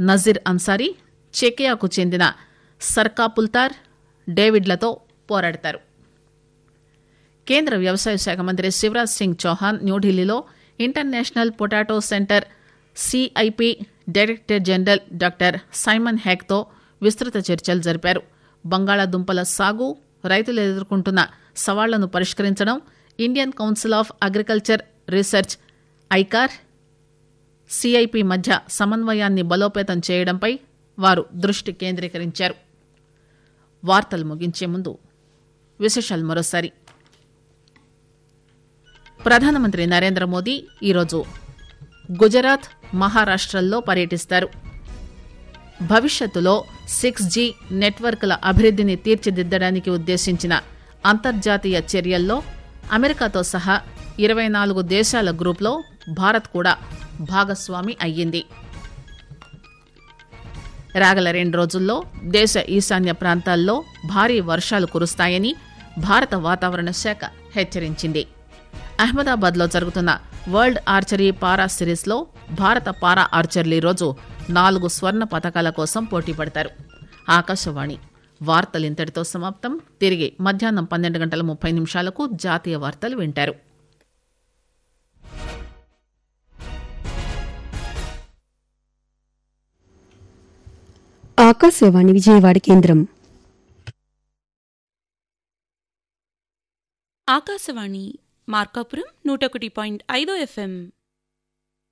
నజీర్ అన్సారీ చెకియాకు చెందిన సర్కాపుల్తార్ డేవిడ్లతో పోరాడతారు కేంద్ర వ్యవసాయ శాఖ మంత్రి శివరాజ్ సింగ్ చౌహాన్ న్యూఢిల్లీలో international potato centre CIP director general doctor Simon హ్యాక్తో విస్తృత చర్చలు జరిపారు బంగాళాదుంపల సాగు రైతులు ఎదుర్కొంటున్న సవాళ్లను పరిష్కరించడం Indian council of agriculture research ICAR CIP మధ్య సమన్వయాన్ని బలోపేతం చేయడంపై వారు దృష్టి కేంద్రీకరించారు వార్తలు ముగించే ముందు విశేషాలు మరోసారి ప్రధానమంత్రి నరేంద్ర మోదీ ఈరోజు గుజరాత్ మహారాష్టల్లో పర్యటిస్తారు భవిష్యత్తులో సిక్స్ జీ నెట్వర్క్ల అభివృద్ధిని తీర్చిదిద్దడానికి ఉద్దేశించిన అంతర్జాతీయ చర్యల్లో అమెరికాతో సహా ఇరవై నాలుగు దేశాల గ్రూప్లో భారత్ కూడా భాగస్వామి అయ్యింది రాగల రెండు రోజుల్లో దేశ ఈశాన్య ప్రాంతాల్లో భారీ వర్షాలు కురుస్తాయని భారత వాతావరణ శాఖ హెచ్చరించింది అహ్మదాబాద్లో జరుగుతున్న వరల్డ్ ఆర్చరీ పారా సిరీస్లో భారత పారా ఆర్చర్లు ఈరోజు నాలుగు స్వర్ణ పథకాల కోసం పోటీ పడతారు ఆకాశవాణి వార్తలు ఇంతటితో సమాప్తం తిరిగి మధ్యాహ్నం పన్నెండు గంటల ముప్పై నిమిషాలకు జాతీయ వార్తలు వింటారు ఆకాశవాణి విజయవాడ కేంద్రం ఆకాశవాణి మార్కాపురం నూట ఒకటి పాయింట్ ఐదు ఎఫ్ఎం